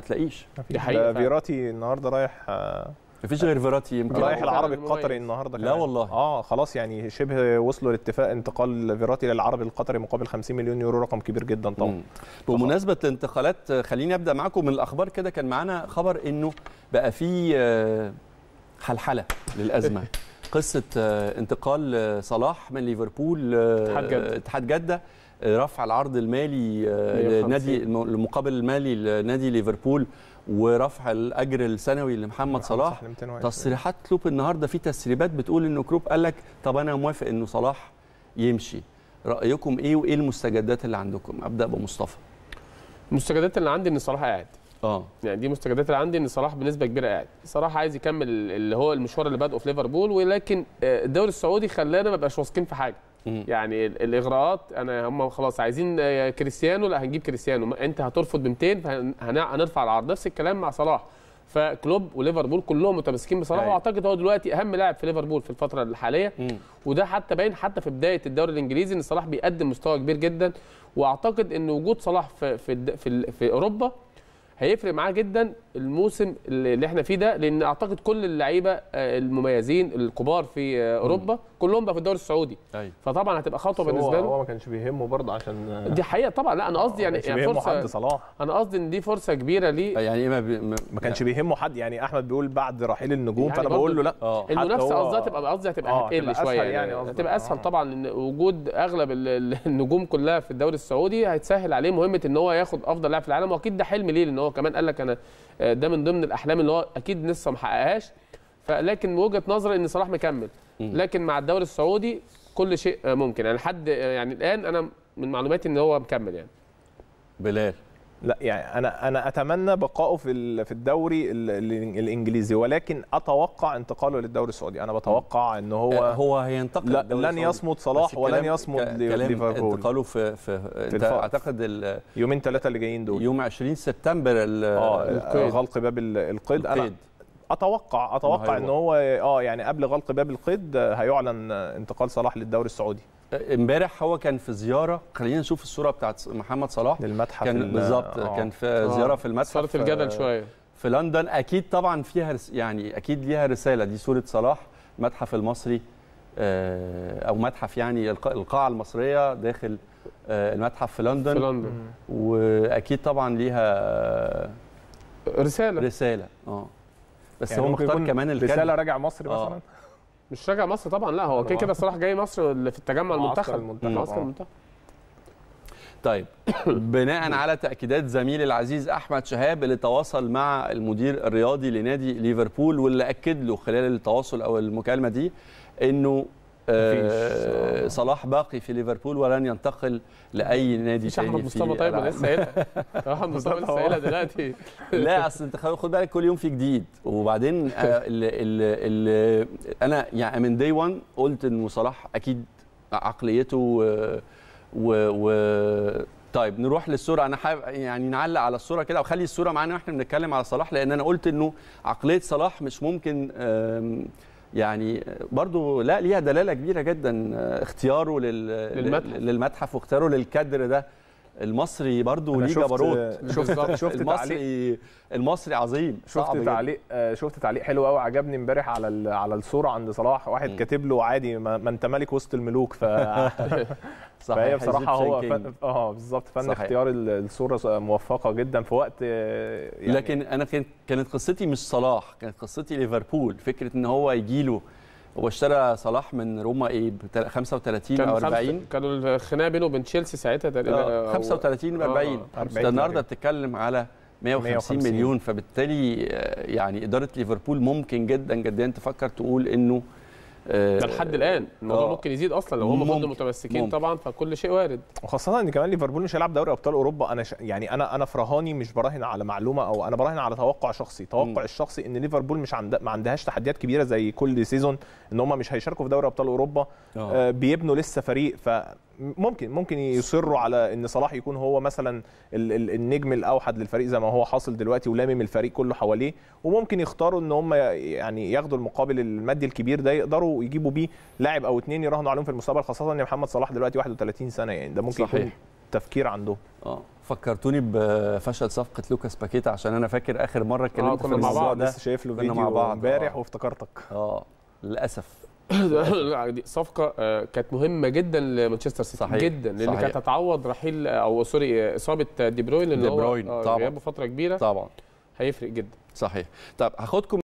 تلاقيش دي حقيقة ده فعلا. فيراتي النهارده رايح آه، مفيش غير فيراتي يمكن رايح فعلا العربي مميز. القطري النهارده لا كمان. والله. اه خلاص يعني شبه وصلوا لاتفاق انتقال فيراتي للعربي القطري مقابل 50 مليون يورو رقم كبير جدا طبعا مم. بمناسبه الانتقالات آه، خليني ابدا معاكم من الاخبار كده كان معانا خبر انه بقى في آه، حلحله للازمه قصه آه، انتقال آه، صلاح من ليفربول آه، اتحاد جدة. اتحاد جده آه، رفع العرض المالي آه، 150. لنادي الم- المقابل المالي لنادي ليفربول ورفع الاجر السنوي لمحمد صلاح ل 220. تصريحات كلوب النهارده في تسريبات بتقول انه كلوب قال لك طب انا موافق انه صلاح يمشي رايكم ايه وايه المستجدات اللي عندكم ابدا بمصطفى المستجدات اللي عندي ان صلاح قاعد اه يعني دي مستجدات اللي عندي ان صلاح بنسبه كبيره قاعد صلاح عايز يكمل اللي هو المشوار اللي بادئه في ليفربول ولكن آه، الدوري السعودي خلانا ما بقاش واثقين في حاجه مم. يعني ال- الاغراءات انا هم خلاص عايزين آه، كريستيانو لا هنجيب كريستيانو ما انت هترفض ب 200 فهنرفع العرض نفس الكلام مع صلاح فكلوب وليفربول كلهم متمسكين بصلاح أيوة. واعتقد هو دلوقتي اهم لاعب في ليفربول في الفتره الحاليه مم. وده حتى باين حتى في بدايه الدوري الانجليزي ان صلاح بيقدم مستوى كبير جدا واعتقد ان وجود صلاح في في الد- في, ال- في اوروبا هيفرق معاه جدا الموسم اللي اللي احنا فيه ده لان اعتقد كل اللعيبه آه، المميزين الكبار في آه، اوروبا كلهم بقى في الدوري السعودي ايوه فطبعا هتبقى خطوه بس هو- بالنسبه له هو ما كانش بيهمه برضه عشان دي حقيقه طبعا لا انا قصدي ما يعني, كانش يعني بيهمه حد فرصه صلاح انا قصدي ان دي فرصه كبيره ليه يعني ايه ما, بي... ما... ما كانش بيهمه حد يعني احمد بيقول بعد رحيل النجوم يعني فانا برضه بقول له لا اه حتى المنافسه هو- قصدها تبقى قصدي هتبقى آه، هتقل هتبقى شويه أسهل يعني يعني قصدك. هتبقى اسهل آه. طبعا لان وجود اغلب ال- ال- النجوم كلها في الدوري السعودي هيتسهل عليه مهمه ان هو ياخد افضل لاعب في العالم واكيد ده حلم ليه لان هو كمان قال لك انا آه، ده من ضمن الاحلام اللي هو اكيد لسه ما حققهاش فلكن وجهه نظري ان صلاح مكمل مم. لكن مع الدوري السعودي كل شيء آه، ممكن يعني لحد آه، يعني الان انا من معلوماتي ان هو مكمل يعني بلال لا يعني انا انا اتمنى بقائه في ال- في الدوري ال- ال- الانجليزي ولكن اتوقع انتقاله للدوري السعودي انا بتوقع ان هو هو هو هينتقل لا الدوري لن السعودي. يصمد بس صلاح ولن الكلام- يصمد ك- لي- كلام ليفربول انتقاله في في انت الف- اعتقد ال- يومين ثلاثه اللي جايين دول يوم 20 سبتمبر ال- اه القيد. غلق باب ال- القيد انا القيد اتوقع اتوقع ان هيروح. هو اه يعني قبل غلق باب القيد هيعلن انتقال صلاح للدوري السعودي امبارح هو كان في زياره خلينا نشوف الصوره بتاعت محمد صلاح للمتحف كان ال- بالظبط آه. كان في زياره في المتحف صارت الجدل آه، شويه في لندن اكيد طبعا فيها رس... يعني اكيد ليها رساله دي صوره صلاح المتحف المصري آه، او متحف يعني الق- القاعه المصريه داخل آه، المتحف في لندن في لندن واكيد طبعا ليها رساله رساله اه بس يعني هو ممكن مختار يكون كمان رساله الكلمه راجع مصر آه. مثلا مش راجع مصر طبعا لا هو كده كده صلاح جاي مصر اللي في التجمع معسكر المنتخب المنتخب، معسكر آه. المنتخب طيب بناء على تاكيدات زميلي العزيز احمد شهاب اللي تواصل مع المدير الرياضي لنادي ليفربول واللي اكد له خلال التواصل او المكالمه دي انه آه مفيش. صلاح باقي في ليفربول ولن ينتقل لاي نادي مش تاني احمد في مصطفى طيب انا العالم. لسه قايلها احمد مصطفى لسه قايلها دلوقتي لا اصل انت خ- خد بالك كل يوم في جديد وبعدين آه، ال ال ال انا يعني من داي 1 قلت انه صلاح اكيد عقليته و, و, و طيب نروح للصوره انا حابب يعني نعلق على الصوره كده وخلي الصوره معانا واحنا بنتكلم على صلاح لان انا قلت انه عقليه صلاح مش ممكن آم، يعني برضو لا ليها دلاله كبيره جدا آه، اختياره لل للمتحف. للمتحف واختياره للكادر ده المصري برضو أنا ليه شفت- جبروت شفت شفت تعليق المصري المصري عظيم صعب شفت جداً. تعليق آه، شفت تعليق حلو قوي عجبني امبارح على ال- على الصوره عند صلاح واحد مم. كاتب له عادي ما, ما انت ملك وسط الملوك ف... صحيح فهي بصراحه هو Egyptian King. فن... اه بالظبط فن صحيح. اختيار ال- الصوره موفقه جدا في وقت آه، يعني لكن انا كانت كانت قصتي مش صلاح كانت قصتي ليفربول فكره ان هو يجي له هو اشترى صلاح من روما ايه ب 35 او 40 كانوا الخناقه بينه وبين تشيلسي ساعتها تقريبا آه، أو- 35 ب آه، 40 40 انت النهارده تقريباً. بتتكلم على 150, 150. مليون فبالتالي آه، يعني اداره ليفربول ممكن جدا جدا تفكر تقول انه آه، ده لحد الان الموضوع آه. ممكن يزيد اصلا لو هم ممكن. فضلوا متمسكين ممكن. طبعا فكل شيء وارد وخاصة ان كمان ليفربول مش هيلعب دوري ابطال اوروبا انا ش... يعني انا انا في رهاني مش براهن على معلومة او انا براهن على توقع شخصي، توقع مم. الشخصي ان ليفربول مش عند... ما عندهاش تحديات كبيرة زي كل سيزون ان هم مش هيشاركوا في دوري ابطال اوروبا آه. آه بيبنوا لسه فريق فممكن ممكن يصروا على ان صلاح يكون هو مثلا ال... ال... النجم الاوحد للفريق زي ما هو حاصل دلوقتي ولامم الفريق كله حواليه وممكن يختاروا ان هم يعني ياخدوا المقابل المادي الكبير ده يقدروا يجيبوا بيه لاعب او اتنين يراهنوا عليهم في المستقبل خاصة ان محمد صلاح دلوقتي 31 سنة يعني ده ممكن صحيح. يكون التفكير عندهم اه فكرتوني بفشل صفقه لوكاس باكيتا عشان انا فاكر اخر مره اتكلمت كنا في مع الموضوع بعض، ده لسه شايف له كنا فيديو مع بعض، امبارح آه. وافتكرتك اه للاسف دي صفقه آه، كانت مهمه جدا لمانشستر سيتي صحيح، جدا لان صحيح. كانت هتعوض رحيل او سوري اصابه دي بروين اللي دي هو بروين، آه، طبعاً. غيابه فتره كبيره طبعا هيفرق جدا صحيح طب هاخدكم